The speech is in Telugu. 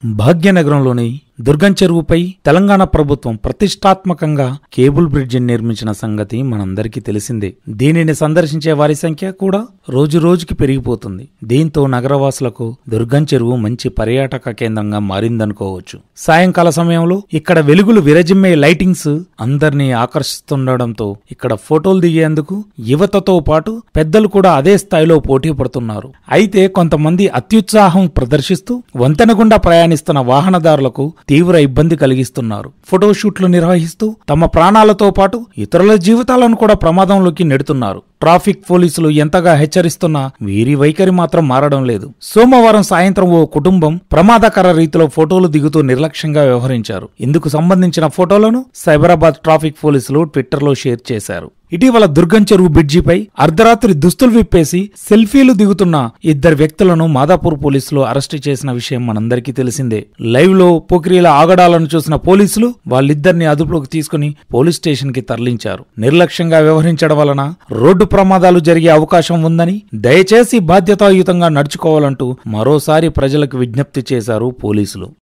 భాగ్యనగరంలోని దుర్గం చెరువుపై తెలంగాణ ప్రభుత్వం ప్రతిష్టాత్మకంగా కేబుల్ బ్రిడ్జిని నిర్మించిన సంగతి మనందరికీ తెలిసిందే దీనిని సందర్శించే వారి సంఖ్య కూడా రోజు రోజుకి పెరిగిపోతుంది దీంతో నగరవాసులకు దుర్గం చెరువు మంచి పర్యాటక కేంద్రంగా మారిందనుకోవచ్చు సాయంకాల సమయంలో ఇక్కడ వెలుగులు విరజిమ్మే లైటింగ్స్ అందరినీ ఆకర్షిస్తుండడంతో ఇక్కడ ఫోటోలు దిగేందుకు యువతతో పాటు పెద్దలు కూడా అదే స్థాయిలో పోటీ పడుతున్నారు అయితే కొంతమంది అత్యుత్సాహం ప్రదర్శిస్తూ వంతెన గుండా ప్రయాణిస్తున్న వాహనదారులకు తీవ్ర ఇబ్బంది కలిగిస్తున్నారు ఫోటోషూట్లు నిర్వహిస్తూ తమ ప్రాణాలతో పాటు ఇతరుల జీవితాలను కూడా ప్రమాదంలోకి నెడుతున్నారు ట్రాఫిక్ పోలీసులు ఎంతగా హెచ్చరిస్తున్నా వీరి వైఖరి మాత్రం మారడం లేదు సోమవారం సాయంత్రం ఓ కుటుంబం ప్రమాదకర రీతిలో ఫోటోలు దిగుతూ నిర్లక్ష్యంగా వ్యవహరించారు ఇందుకు సంబంధించిన ఫోటోలను సైబరాబాద్ ట్రాఫిక్ పోలీసులు ట్విట్టర్లో షేర్ చేశారు ఇటీవల దుర్గం చెరువు బ్రిడ్జిపై అర్ధరాత్రి దుస్తులు విప్పేసి సెల్ఫీలు దిగుతున్న ఇద్దరు వ్యక్తులను మాదాపూర్ పోలీసులు అరెస్టు చేసిన విషయం మనందరికీ తెలిసిందే లైవ్ లో పోకిరీల ఆగడాలను చూసిన పోలీసులు వాళ్ళిద్దరిని అదుపులోకి తీసుకుని పోలీస్ స్టేషన్ కి తరలించారు నిర్లక్ష్యంగా వ్యవహరించడం వలన రోడ్డు ప్రమాదాలు జరిగే అవకాశం ఉందని దయచేసి బాధ్యతాయుతంగా నడుచుకోవాలంటూ మరోసారి ప్రజలకు విజ్ఞప్తి చేశారు పోలీసులు